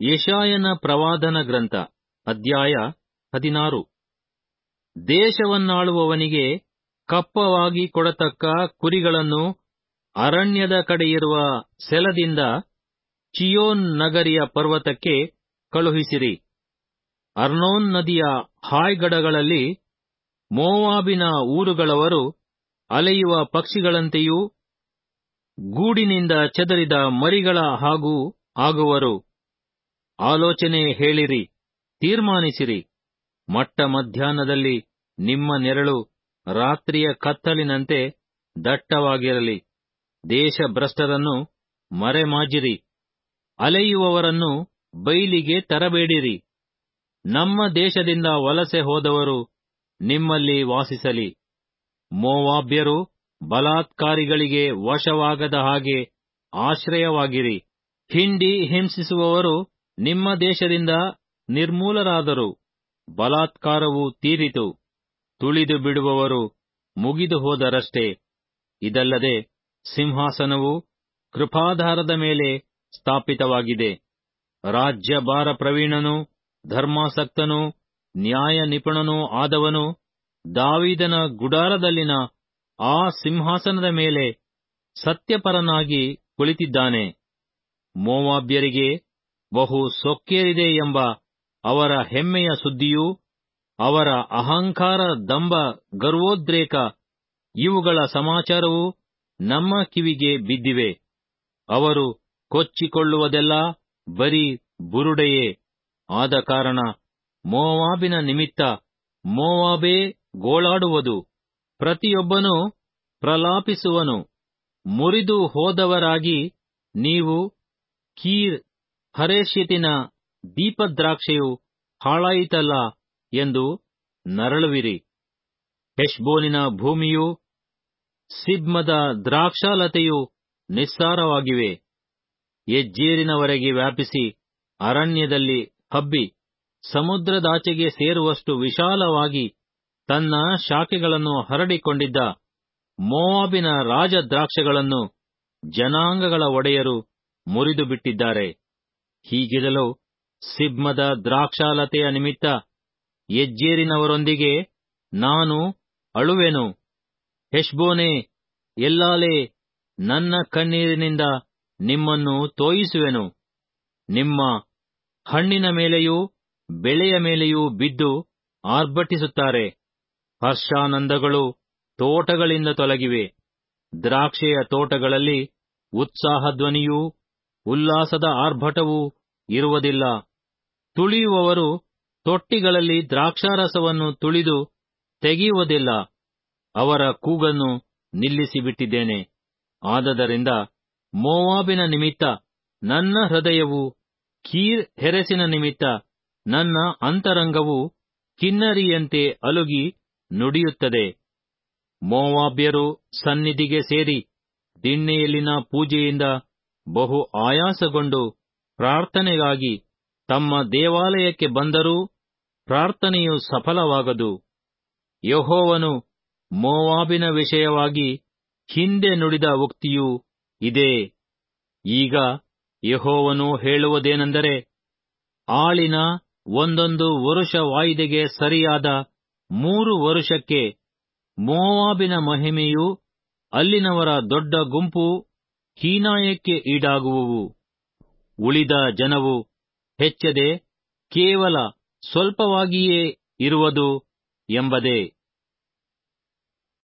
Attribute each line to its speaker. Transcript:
Speaker 1: ಯಶಾಯನ ಪ್ರವಾದನ ಗ್ರಂಥ ಅಧ್ಯಾಯ ಹದಿನಾರು ದೇಶವನ್ನಾಳುವವನಿಗೆ ಕಪ್ಪವಾಗಿ ಕೊಡತಕ್ಕ ಕುರಿಗಳನ್ನು ಅರಣ್ಯದ ಕಡೆಯಿರುವ ಸೆಲದಿಂದ ಚಿಯೋನ್ ನಗರಿಯ ಪರ್ವತಕ್ಕೆ ಕಳುಹಿಸಿರಿ ಅರ್ನೋನ್ ನದಿಯ ಹಾಯ್ಗಡಗಳಲ್ಲಿ ಮೋವಾಬಿನ ಊರುಗಳವರು ಅಲೆಯುವ ಪಕ್ಷಿಗಳಂತೆಯೂ ಗೂಡಿನಿಂದ ಚದರಿದ ಮರಿಗಳ ಹಾಗೂ ಆಗುವರು ಆಲೋಚನೆ ಹೇಳಿರಿ ತೀರ್ಮಾನಿಸಿರಿ ಮಟ್ಟ ಮಧ್ಯಾಹ್ನದಲ್ಲಿ ನಿಮ್ಮ ನೆರಳು ರಾತ್ರಿಯ ಕತ್ತಲಿನಂತೆ ದಟ್ಟವಾಗಿರಲಿ ದೇಶಭ್ರಷ್ಟರನ್ನು ಮರೆಮಾಜಿರಿ ಅಲೆಯುವವರನ್ನು ಬೈಲಿಗೆ ತರಬೇಡಿರಿ ನಮ್ಮ ದೇಶದಿಂದ ವಲಸೆ ಹೋದವರು ನಿಮ್ಮಲ್ಲಿ ವಾಸಿಸಲಿ ಮೋವಾಬ್ಯರು ಬಲಾತ್ಕಾರಿಗಳಿಗೆ ವಶವಾಗದ ಹಾಗೆ ಆಶ್ರಯವಾಗಿರಿ ಹಿಂಡಿ ಹಿಂಸಿಸುವವರು ನಿಮ್ಮ ದೇಶದಿಂದ ನಿರ್ಮೂಲರಾದರು ಬಲಾತ್ಕಾರವು ತೀರಿತು ತುಳಿದು ಬಿಡುವವರು ಮುಗಿದು ಹೋದರಷ್ಟೇ ಇದಲ್ಲದೆ ಸಿಂಹಾಸನವು ಕೃಪಾಧಾರದ ಮೇಲೆ ಸ್ಥಾಪಿತವಾಗಿದೆ ರಾಜ್ಯಭಾರ ಪ್ರವೀಣನೂ ಧರ್ಮಾಸಕ್ತನೂ ನ್ಯಾಯ ನಿಪುಣನೂ ಆದವನು ದಾವಿದನ ಗುಡಾರದಲ್ಲಿನ ಆ ಸಿಂಹಾಸನದ ಮೇಲೆ ಸತ್ಯಪರನಾಗಿ ಕುಳಿತಿದ್ದಾನೆ ಮೋವಾಬ್ಯರಿಗೆ ಬಹು ಸೊಕ್ಕೇರಿದೆ ಎಂಬ ಅವರ ಹೆಮ್ಮೆಯ ಸುದ್ದಿಯೂ ಅವರ ಅಹಂಕಾರ ದಂಬ ಗರ್ವೋದ್ರೇಕ ಇವುಗಳ ಸಮಾಚಾರವೂ ನಮ್ಮ ಕಿವಿಗೆ ಬಿದ್ದಿವೆ ಅವರು ಕೊಚ್ಚಿಕೊಳ್ಳುವುದೆಲ್ಲ ಬರೀ ಬುರುಡೆಯೇ ಆದ ಕಾರಣ ಮೋವಾಬಿನ ನಿಮಿತ್ತ ಮೋವಾಬೇ ಗೋಳಾಡುವುದು ಪ್ರತಿಯೊಬ್ಬನೂ ಪ್ರಲಾಪಿಸುವನು ಮುರಿದು ಹೋದವರಾಗಿ ನೀವು ಕೀರ್ ಹರೇಷ್ಯತಿನ ದೀಪದ್ರಾಕ್ಷೆಯು ಹಾಳಾಯಿತಲ್ಲ ಎಂದು ನರಳುವಿರಿ ಹೆಷ್ಬೋನಿನ ಭೂಮಿಯು ಸಿಬ್ಮದ ದ್ರಾಕ್ಷಾಲತೆಯು ನಿಸ್ಸಾರವಾಗಿವೆ ಎಜ್ಜೇರಿನವರೆಗೆ ವ್ಯಾಪಿಸಿ ಅರಣ್ಯದಲ್ಲಿ ಹಬ್ಬಿ ಸಮುದ್ರದಾಚೆಗೆ ಸೇರುವಷ್ಟು ವಿಶಾಲವಾಗಿ ತನ್ನ ಶಾಖೆಗಳನ್ನು ಹರಡಿಕೊಂಡಿದ್ದ ಮೋವಾಬಿನ ರಾಜದ್ರಾಕ್ಷಗಳನ್ನು ಜನಾಂಗಗಳ ಒಡೆಯರು ಮುರಿದು ಬಿಟ್ಟಿದ್ದಾರೆ ಹೀಗಿರಲು ಸಿಬ್ಮದ ದ್ರಾಕ್ಷಾಲತೆಯ ನಿಮಿತ್ತ ಎಜ್ಜೇರಿನವರೊಂದಿಗೆ ನಾನು ಅಳುವೆನು ಹೆಷ್ಬೋನೆ ಎಲ್ಲಾಲೆ ನನ್ನ ಕಣ್ಣೀರಿನಿಂದ ನಿಮ್ಮನ್ನು ತೋಯಿಸುವೆನು ನಿಮ್ಮ ಹಣ್ಣಿನ ಮೇಲೆಯೂ ಬೆಳೆಯ ಮೇಲೆಯೂ ಬಿದ್ದು ಆರ್ಭಟಿಸುತ್ತಾರೆ ಹರ್ಷಾನಂದಗಳು ತೋಟಗಳಿಂದ ತೊಲಗಿವೆ ದ್ರಾಕ್ಷೆಯ ತೋಟಗಳಲ್ಲಿ ಉತ್ಸಾಹಧ್ವನಿಯೂ ಉಲ್ಲಾಸದ ಆರ್ಭಟವೂ ಇರುವುದಿಲ್ಲ ತುಳಿಯುವವರು ತೊಟ್ಟಿಗಳಲ್ಲಿ ದ್ರಾಕ್ಷಾರಸವನ್ನು ತುಳಿದು ತೆಗೆಯುವುದಿಲ್ಲ ಅವರ ಕೂಗನ್ನು ನಿಲ್ಲಿಸಿಬಿಟ್ಟಿದ್ದೇನೆ ಆದದರಿಂದ ಮೋವಾಬಿನ ನಿಮಿತ್ತ ನನ್ನ ಹೃದಯವು ಕೀರ್ ಹೆರೆಸಿನ ನಿಮಿತ್ತ ನನ್ನ ಅಂತರಂಗವು ಕಿನ್ನರಿಯಂತೆ ಅಲುಗಿ ನುಡಿಯುತ್ತದೆ ಮೋವಾಬ್ಯರು ಸನ್ನಿಧಿಗೆ ಸೇರಿ ದಿಣ್ಣೆಯಲ್ಲಿನ ಪೂಜೆಯಿಂದ ಬಹು ಆಯಾಸಗೊಂಡು ಪ್ರಾರ್ಥನೆಗಾಗಿ ತಮ್ಮ ದೇವಾಲಯಕ್ಕೆ ಬಂದರೂ ಪ್ರಾರ್ಥನೆಯು ಸಫಲವಾಗದು ಯಹೋವನು ಮೋವಾಬಿನ ವಿಷಯವಾಗಿ ಹಿಂದೆ ನುಡಿದ ಉಕ್ತಿಯೂ ಇದೇ ಈಗ ಯಹೋವನು ಹೇಳುವುದೇನೆಂದರೆ ಆಳಿನ ಒಂದೊಂದು ವರುಷ ವಾಯಿದೆಗೆ ಸರಿಯಾದ ಮೂರು ವರುಷಕ್ಕೆ ಮೋವಾಬಿನ ಮಹಿಮೆಯು ಅಲ್ಲಿನವರ ದೊಡ್ಡ ಗುಂಪು ಹೀನಾಯಕ್ಕೆ ಈಡಾಗುವುವು ಉಳಿದ ಜನವು ಹೆಚ್ಚದೆ ಕೇವಲ ಸ್ವಲ್ಪವಾಗಿಯೇ ಇರುವುದು ಎಂಬುದೇ